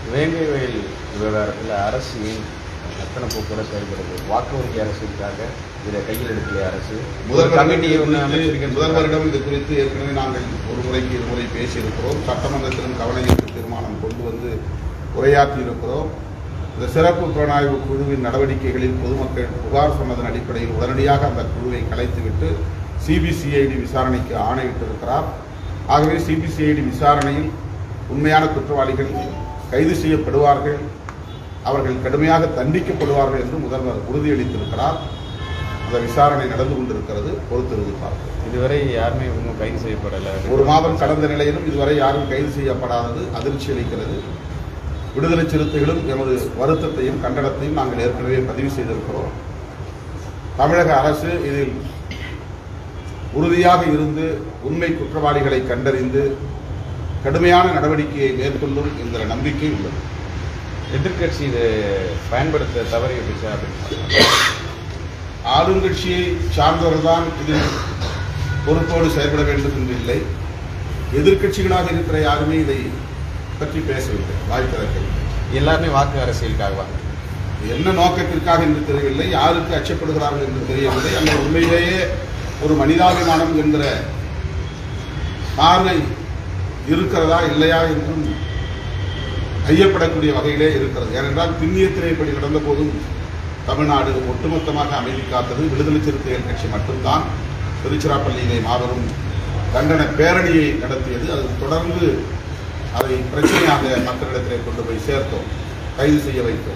வேங்கை வயல் விவகாரத்தில் அரசு ஏன் எத்தனை போக்கூட செயல்படுது வாக்கு வங்கி அரசுக்காக இதை கையில் எடுக்கலையே அரசு முதல்வர் கமிட்டியை ஒன்று குறித்து- அமைச்சிருக்கேன்னு சொல்றாங்க. முதல்வரிடம் இது குறித்து ஏற்கனவே நாங்கள் ஒரு முறைக்கு இருமுறை பேசியிருக்கிறோம் சட்டமன்றத்திலும் கவன ஈர்ப்பு தீர்மானம் கொண்டு வந்து உரையாற்றி இருக்கிறோம் இந்த சிறப்பு புலனாய்வு குழுவின் நடவடிக்கைகளில் பொதுமக்கள் புகார் சொன்னதன் அடிப்படையில் உடனடியாக அந்த குழுவை கலைத்துவிட்டு சிபிசிஐடி விசாரணைக்கு ஆணையிட்டிருக்கிறார் ஆகவே சிபிசிஐடி விசாரணையில் உண்மையான குற்றவாளிகள் கைது செய்யப்படுவார்கள் அவர்கள் கடுமையாக தண்டிக்கப்படுவார்கள் என்று முதல்வர் உறுதியளித்திருக்கிறார் அந்த விசாரணை நடந்து கொண்டிருக்கிறது பொறுத்திருந்து பார்ப்போம் இதுவரை யாருமே இன்னும் கைது செய்யப்படலை ஒரு மாதம் கடந்த நிலையிலும் இதுவரை யாரும் கைது செய்யப்படாதது அதிர்ச்சி அளிக்கிறது விடுதலை சிறுத்தைகளும் எமது வருத்தத்தையும் கண்டனத்தையும் நாங்கள் ஏற்கனவே பதிவு செய்திருக்கிறோம் தமிழக அரசு இதில் உறுதியாக இருந்து உண்மை குற்றவாளிகளை கண்டறிந்து கடுமையான நடவடிக்கையை மேற்கொள்ளும் என்கிற நம்பிக்கை உள்ளது எதிர்க்கட்சி இதை பயன்படுத்த தவறி விட்டுச்சா அப்படின்னு சொல்றாங்க. ஆளுங்கட்சியை சார்ந்தவர்தான் இதில் பொறுப்போடு செயல்பட வேண்டும் என்று இல்லை எதிர்க்கட்சிகளாக இருக்கிற யாருமே இதை பற்றி பேசவில்லை வாய் திறக்கவில்லை எல்லாருமே வாக்கு அரசியலுக்காக வாங்க என்ன நோக்கத்திற்காக என்று தெரியவில்லை யாருக்கு அச்சப்படுகிறார்கள் என்று தெரியவில்லை அந்த உண்மையிலேயே ஒரு மனிதாபிமானம் என்கிற பார்வை இருக்கிறதா இல்லையா என்றும் ஐயப்படக்கூடிய வகையிலே இருக்கிறது ஏனென்றால் பின்னிய திரைப்படி நடந்த போதும் தமிழ்நாடு ஒட்டுமொத்தமாக அமைதி காத்தது விடுதலை சிறுத்தைகள் கட்சி மட்டும்தான் திருச்சிராப்பள்ளியிலே மாபெரும் கண்டன பேரணியை நடத்தியது அது தொடர்ந்து அதை பிரச்சனையாக மக்களிடத்திலே கொண்டு போய் சேர்த்தோம் கைது செய்ய வைத்தோம்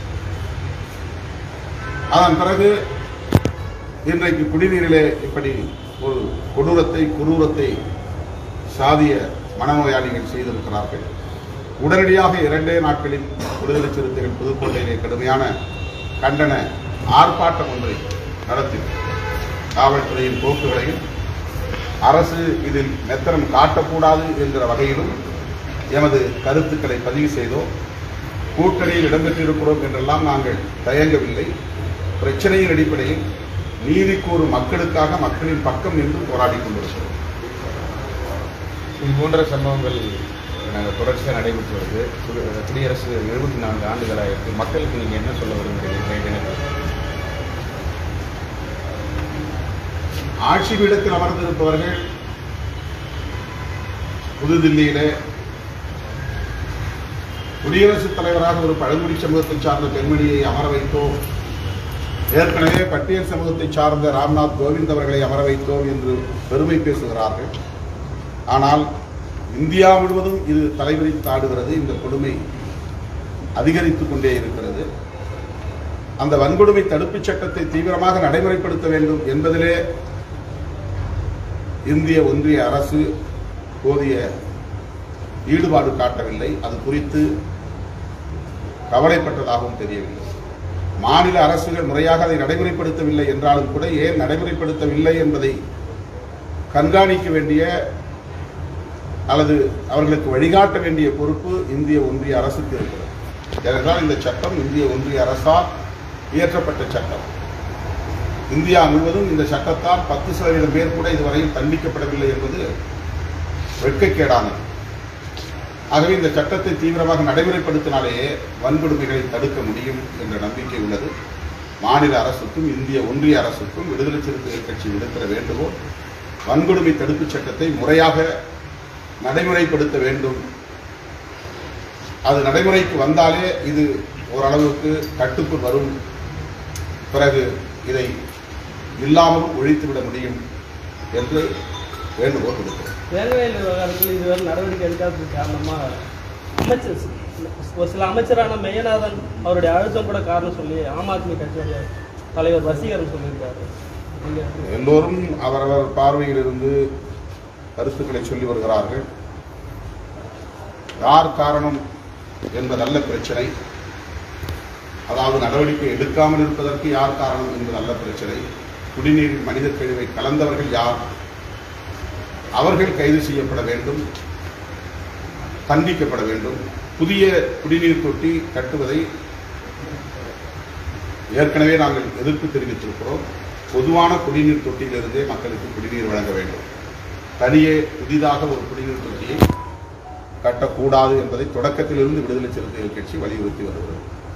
அதன் பிறகு இன்றைக்கு குடிநீரிலே இப்படி ஒரு கொடூரத்தை குரூரத்தை சாதிய மனநோயாளிகள் செய்திருக்கிறார்கள் உடனடியாக இரண்டே நாட்களில் விடுதலை சிறுத்தைகள் புதுக்கோட்டையிலே கடுமையான கண்டன ஆர்ப்பாட்டம் ஒன்றை நடத்தி காவல்துறையின் போக்குகளையும் அரசு இதில் மெத்தனம் காட்டக்கூடாது என்கிற வகையிலும் எமது கருத்துக்களை பதிவு செய்தோம் கூட்டணியில் இடம்பெற்றிருக்கிறோம் என்றெல்லாம் நாங்கள் தயங்கவில்லை பிரச்சனையின் அடிப்படையில் நீதி கூறும் மக்களுக்காக மக்களின் பக்கம் நின்று போராடி கொண்டிருக்கிறோம் இது போன்ற சம்பவங்கள் நாங்கள் தொடர்ச்சியாக நடைபெற்று வருது குடி- குடியரசு எழுபத்தி நான்கு ஆண்டுகளாயிருக்கு மக்களுக்கு நீங்கள் என்ன சொல்ல விரும்புகிறீங்க இன்றைய தினத்தில் ஆட்சி பீடத்தில் அமர்ந்திருப்பவர்கள் புதுதில்லியிலே குடியரசுத் தலைவராக ஒரு பழங்குடி சமூகத்தை சார்ந்த பெண்மணியை அமர வைத்தோம் ஏற்கனவே பட்டியல் சமூகத்தை சார்ந்த ராம்நாத் கோவிந்த் அவர்களை அமர வைத்தோம் என்று பெருமை பேசுகிறார்கள் ஆனால் இந்தியா முழுவதும் இது தலைவிரித்து ஆடுகிறது இந்த கொடுமை அதிகரித்துக் கொண்டே இருக்கிறது அந்த வன்கொடுமை தடுப்புச் சட்டத்தை தீவிரமாக நடைமுறைப்படுத்த வேண்டும் என்பதிலே இந்திய ஒன்றிய அரசு போதிய ஈடுபாடு காட்டவில்லை அது குறித்து கவலைப்பட்டதாகவும் தெரியவில்லை மாநில அரசுகள் முறையாக அதை நடைமுறைப்படுத்தவில்லை என்றாலும் கூட ஏன் நடைமுறைப்படுத்தவில்லை என்பதை கண்காணிக்க வேண்டிய அல்லது அவர்களுக்கு வழிகாட்ட வேண்டிய பொறுப்பு இந்திய ஒன்றிய அரசுக்கு இருக்கிறது ஏனென்றால் இந்த சட்டம் இந்திய ஒன்றிய அரசால் இயற்றப்பட்ட சட்டம் இந்தியா முழுவதும் இந்த சட்டத்தால் பத்து சதவீதம் பேர் கூட இதுவரையில் தண்டிக்கப்படவில்லை என்பது வெட்கக்கேடானது ஆகவே இந்த சட்டத்தை தீவிரமாக நடைமுறைப்படுத்தினாலேயே வன்கொடுமைகளை தடுக்க முடியும் என்ற நம்பிக்கை உள்ளது மாநில அரசுக்கும் இந்திய ஒன்றிய அரசுக்கும் விடுதலை சிறுத்தைகள் கட்சி விடுக்கிற வேண்டுகோள் வன்கொடுமை தடுப்புச் சட்டத்தை முறையாக நடைமுறைப்படுத்த வேண்டும் அது நடைமுறைக்கு வந்தாலே இது ஓரளவுக்கு கட்டுக்குள் வரும் பிறகு இதை இல்லாமலும் ஒழித்துவிட முடியும் என்று வேண்டுகோள் விடுக்கிறேன் வேங்கவேல் விவகாரத்தில் இதுவரை நடவடிக்கை எடுக்காததுக்கு காரணமா அமைச்சர் ஒரு சில அமைச்சரான மெய்யநாதன் அவருடைய அழுத்தம் கூட காரணம் சொல்லி ஆம் ஆத்மி கட்சியோட தலைவர் வசீகரன் சொல்லியிருக்காரு நீங்க எல்லோரும் அவரவர் பார்வையிலிருந்து கருத்துக்களை சொல்லி வருகிறார்கள் யார் காரணம் என்பதல்ல பிரச்சனை அதாவது நடவடிக்கை எடுக்காமல் இருப்பதற்கு யார் காரணம் என்பதல்ல பிரச்சனை குடிநீரில் மனித கழிவை கலந்தவர்கள் யார் அவர்கள் கைது செய்யப்பட வேண்டும் தண்டிக்கப்பட வேண்டும் புதிய குடிநீர் தொட்டி கட்டுவதை ஏற்கனவே நாங்கள் எதிர்ப்பு தெரிவித்திருக்கிறோம் பொதுவான குடிநீர் தொட்டியிலிருந்தே மக்களுக்கு குடிநீர் வழங்க வேண்டும் தனியே புதிதாக ஒரு குடிநீர் தொட்டியை கட்டக்கூடாது என்பதை தொடக்கத்திலிருந்து விடுதலை சிறுத்தைகள் கட்சி வலியுறுத்தி வருகிறது